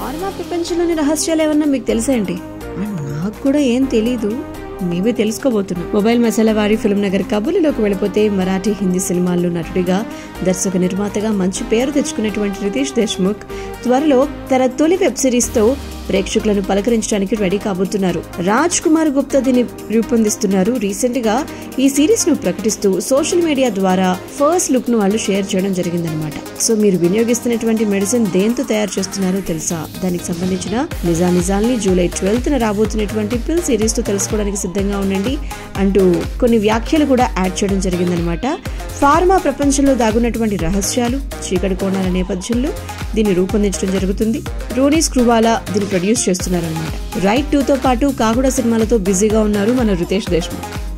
pharma ప్రపంచంలోని రహస్యాలు ఏమన్నా మీకు తెలుసా ఏంటి అండ్ నాకు కూడా ఏం తెలీదు మేమే తెలుసుకోబోతున్నాం మొబైల్ మసాలా వారి ఫిల్మ్ నగర్ కబుర్లలోకి వెళ్ళిపోతే మరాఠీ హిందీ సినిమాల్లో నటుడిగా దర్శక నిర్మాతగా మంచి పేరు తెచ్చుకున్నటువంటి రితేష్ దేశ్ముఖ్ త్వరలో తన తొలి వెబ్ సిరీస్ తో ప్రేక్షకులను పలకరించడానికి రెడీ కాబోతున్నారు రాజ్ కుమార్ గుప్తా దీన్ని రూపొందిస్తున్నారు రీసెంట్ గా ఈ సిరీస్ ను ప్రకటిస్తూ సోషల్ మీడియా ద్వారా ఫస్ట్ లుక్ ను వాళ్ళు షేర్ చేయడం జరిగిందనమాట సో మీరు వినియోగిస్తున్నటువంటి మెడిసిన్ దేంతో తయారు చేస్తున్నారో తెలుసా దానికి సంబంధించిన నిజా నిజాల్ని జూలై ట్వెల్త్ న రాబోతున్నటువంటి పిల్ సిరీస్ తో తెలుసుకోవడానికి సిద్ధంగా ఉండండి అంటూ కొన్ని వ్యాఖ్యలు కూడా యాడ్ చేయడం జరిగిందనమాట ఫార్మా ప్రపంచంలో దాగున్నటువంటి రహస్యాలు చీకటి కోణాల నేపథ్యంలో దీన్ని రూపొందించడం జరుగుతుంది రోనీ స్క్రూవాలా దీన్ని ప్రొడ్యూస్ చేస్తున్నారన్నమాట రైట్ టూ తో పాటు కాకుడ సినిమాలతో బిజీగా ఉన్నారు మన రితేష్ దేశ్ముఖ్